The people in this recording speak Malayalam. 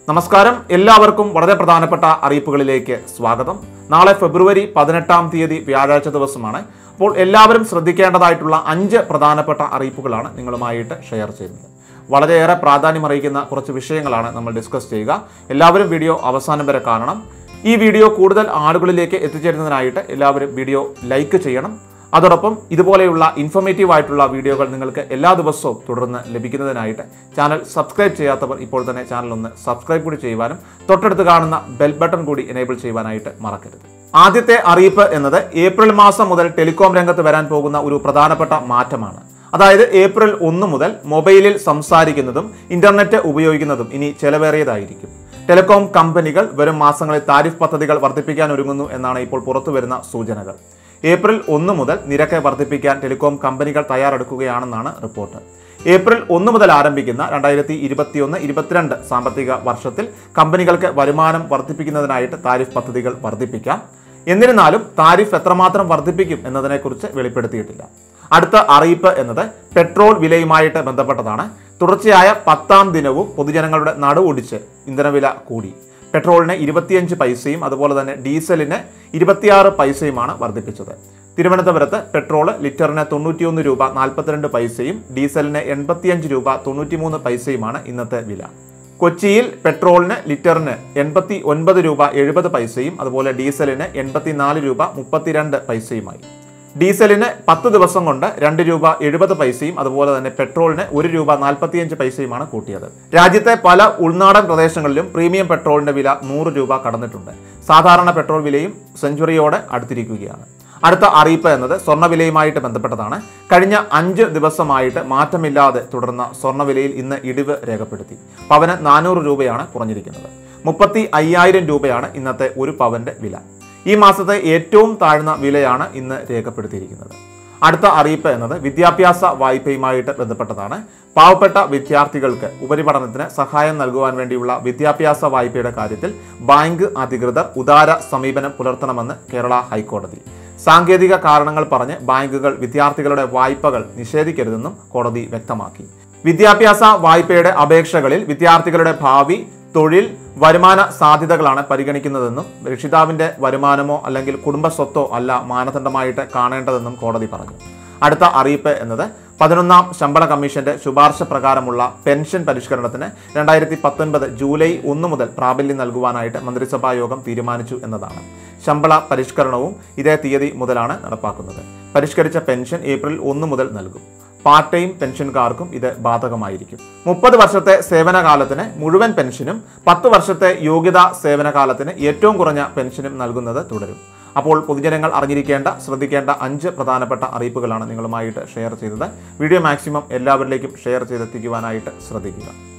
നമസ്കാരം എല്ലാവർക്കും വളരെ പ്രധാനപ്പെട്ട അറിയിപ്പുകളിലേക്ക് സ്വാഗതം നാളെ ഫെബ്രുവരി പതിനെട്ടാം തീയതി വ്യാഴാഴ്ച ദിവസമാണ് അപ്പോൾ എല്ലാവരും ശ്രദ്ധിക്കേണ്ടതായിട്ടുള്ള അഞ്ച് പ്രധാനപ്പെട്ട അറിയിപ്പുകളാണ് നിങ്ങളുമായിട്ട് ഷെയർ ചെയ്യുന്നത് വളരെയേറെ പ്രാധാന്യം അറിയിക്കുന്ന കുറച്ച് വിഷയങ്ങളാണ് നമ്മൾ ഡിസ്കസ് ചെയ്യുക എല്ലാവരും വീഡിയോ അവസാനം വരെ കാണണം ഈ വീഡിയോ കൂടുതൽ ആളുകളിലേക്ക് എത്തിച്ചേരുന്നതിനായിട്ട് എല്ലാവരും വീഡിയോ ലൈക്ക് ചെയ്യണം അതോടൊപ്പം ഇതുപോലെയുള്ള ഇൻഫോർമേറ്റീവ് ആയിട്ടുള്ള വീഡിയോകൾ നിങ്ങൾക്ക് എല്ലാ ദിവസവും തുടർന്ന് ലഭിക്കുന്നതിനായിട്ട് ചാനൽ സബ്സ്ക്രൈബ് ചെയ്യാത്തവർ ഇപ്പോൾ തന്നെ ചാനൽ ഒന്ന് സബ്സ്ക്രൈബ് കൂടി ചെയ്യുവാനും തൊട്ടടുത്ത് കാണുന്ന ബെൽ ബട്ടൺ കൂടി എനേബിൾ ചെയ്യുവാനായിട്ട് മറക്കരുത് ആദ്യത്തെ അറിയിപ്പ് എന്നത് ഏപ്രിൽ മാസം മുതൽ ടെലികോം രംഗത്ത് വരാൻ പോകുന്ന ഒരു പ്രധാനപ്പെട്ട മാറ്റമാണ് അതായത് ഏപ്രിൽ ഒന്ന് മുതൽ മൊബൈലിൽ സംസാരിക്കുന്നതും ഇന്റർനെറ്റ് ഉപയോഗിക്കുന്നതും ഇനി ചെലവേറിയതായിരിക്കും ടെലികോം കമ്പനികൾ വരും മാസങ്ങളിൽ താരിഫ് പദ്ധതികൾ വർദ്ധിപ്പിക്കാൻ ഒരുങ്ങുന്നു എന്നാണ് ഇപ്പോൾ പുറത്തുവരുന്ന സൂചനകൾ ഏപ്രിൽ ഒന്ന് മുതൽ നിരക്ക് വർദ്ധിപ്പിക്കാൻ ടെലികോം കമ്പനികൾ തയ്യാറെടുക്കുകയാണെന്നാണ് റിപ്പോർട്ട് ഏപ്രിൽ ഒന്ന് മുതൽ ആരംഭിക്കുന്ന രണ്ടായിരത്തി ഇരുപത്തിയൊന്ന് ഇരുപത്തിരണ്ട് സാമ്പത്തിക വർഷത്തിൽ കമ്പനികൾക്ക് വരുമാനം വർദ്ധിപ്പിക്കുന്നതിനായിട്ട് താരിഫ് പദ്ധതികൾ വർദ്ധിപ്പിക്കാം എന്നിരുന്നാലും താരിഫ് എത്രമാത്രം വർദ്ധിപ്പിക്കും എന്നതിനെക്കുറിച്ച് വെളിപ്പെടുത്തിയിട്ടില്ല അടുത്ത അറിയിപ്പ് എന്നത് പെട്രോൾ വിലയുമായിട്ട് ബന്ധപ്പെട്ടതാണ് തുടർച്ചയായ പത്താം ദിനവും പൊതുജനങ്ങളുടെ നടുവൊടിച്ച് ഇന്ധനവില കൂടി പെട്രോളിന് ഇരുപത്തിയഞ്ച് പൈസയും അതുപോലെ തന്നെ ഡീസലിന് ഇരുപത്തിയാറ് പൈസയുമാണ് വർദ്ധിപ്പിച്ചത് തിരുവനന്തപുരത്ത് പെട്രോൾ ലിറ്ററിന് തൊണ്ണൂറ്റിയൊന്ന് രൂപ നാൽപ്പത്തിരണ്ട് പൈസയും ഡീസലിന് എൺപത്തിയഞ്ച് രൂപ തൊണ്ണൂറ്റിമൂന്ന് പൈസയുമാണ് ഇന്നത്തെ വില കൊച്ചിയിൽ പെട്രോളിന് ലിറ്ററിന് എൺപത്തി ഒൻപത് രൂപ എഴുപത് പൈസയും അതുപോലെ ഡീസലിന് എൺപത്തിനാല് രൂപ മുപ്പത്തിരണ്ട് പൈസയുമായി ഡീസലിന് പത്ത് ദിവസം കൊണ്ട് രണ്ട് രൂപ എഴുപത് പൈസയും അതുപോലെ തന്നെ പെട്രോളിന് ഒരു രൂപ നാൽപ്പത്തിയഞ്ച് പൈസയുമാണ് കൂട്ടിയത് രാജ്യത്തെ പല ഉൾനാടൻ പ്രദേശങ്ങളിലും പ്രീമിയം പെട്രോളിന്റെ വില നൂറ് രൂപ കടന്നിട്ടുണ്ട് സാധാരണ പെട്രോൾ വിലയും സെഞ്ചുറിയോടെ അടുത്തിരിക്കുകയാണ് അടുത്ത അറിയിപ്പ് എന്നത് സ്വർണ്ണവിലയുമായിട്ട് ബന്ധപ്പെട്ടതാണ് കഴിഞ്ഞ അഞ്ച് ദിവസമായിട്ട് മാറ്റമില്ലാതെ തുടർന്ന സ്വർണ്ണവിലയിൽ ഇന്ന് ഇടിവ് രേഖപ്പെടുത്തി പവന് നാനൂറ് രൂപയാണ് കുറഞ്ഞിരിക്കുന്നത് മുപ്പത്തി അയ്യായിരം രൂപയാണ് ഇന്നത്തെ ഒരു പവന്റെ വില ഈ മാസത്തെ ഏറ്റവും താഴ്ന്ന വിലയാണ് ഇന്ന് രേഖപ്പെടുത്തിയിരിക്കുന്നത് അടുത്ത അറിയിപ്പ് എന്നത് വിദ്യാഭ്യാസ വായ്പയുമായിട്ട് ബന്ധപ്പെട്ടതാണ് പാവപ്പെട്ട വിദ്യാർത്ഥികൾക്ക് ഉപരിപഠനത്തിന് സഹായം നൽകുവാൻ വേണ്ടിയുള്ള വിദ്യാഭ്യാസ വായ്പയുടെ കാര്യത്തിൽ ബാങ്ക് അധികൃതർ ഉദാര സമീപനം പുലർത്തണമെന്ന് കേരള ഹൈക്കോടതി സാങ്കേതിക കാരണങ്ങൾ പറഞ്ഞ് ബാങ്കുകൾ വിദ്യാർത്ഥികളുടെ വായ്പകൾ നിഷേധിക്കരുതെന്നും കോടതി വ്യക്തമാക്കി വിദ്യാഭ്യാസ വായ്പയുടെ അപേക്ഷകളിൽ വിദ്യാർത്ഥികളുടെ ഭാവി തൊഴിൽ വരുമാന സാധ്യതകളാണ് പരിഗണിക്കുന്നതെന്നും രക്ഷിതാവിന്റെ വരുമാനമോ അല്ലെങ്കിൽ കുടുംബ സ്വത്തോ അല്ല മാനദണ്ഡമായിട്ട് കാണേണ്ടതെന്നും കോടതി പറഞ്ഞു അടുത്ത അറിയിപ്പ് എന്നത് പതിനൊന്നാം ശമ്പള കമ്മീഷന്റെ ശുപാർശ പ്രകാരമുള്ള പെൻഷൻ പരിഷ്കരണത്തിന് രണ്ടായിരത്തി പത്തൊൻപത് ജൂലൈ ഒന്ന് മുതൽ പ്രാബല്യം നൽകുവാനായിട്ട് മന്ത്രിസഭാ യോഗം തീരുമാനിച്ചു എന്നതാണ് ശമ്പള പരിഷ്കരണവും ഇതേ തീയതി മുതലാണ് നടപ്പാക്കുന്നത് പരിഷ്കരിച്ച പെൻഷൻ ഏപ്രിൽ ഒന്ന് മുതൽ നൽകും പാർട്ട് ടൈം പെൻഷൻകാർക്കും ഇത് ബാധകമായിരിക്കും മുപ്പത് വർഷത്തെ സേവനകാലത്തിന് മുഴുവൻ പെൻഷനും പത്ത് വർഷത്തെ യോഗ്യതാ സേവനകാലത്തിന് ഏറ്റവും കുറഞ്ഞ പെൻഷനും നൽകുന്നത് തുടരും അപ്പോൾ പൊതുജനങ്ങൾ അറിഞ്ഞിരിക്കേണ്ട ശ്രദ്ധിക്കേണ്ട അഞ്ച് പ്രധാനപ്പെട്ട അറിയിപ്പുകളാണ് നിങ്ങളുമായിട്ട് ഷെയർ ചെയ്തത് വീഡിയോ മാക്സിമം എല്ലാവരിലേക്കും ഷെയർ ചെയ്തെത്തിക്കുവാനായിട്ട് ശ്രദ്ധിക്കുക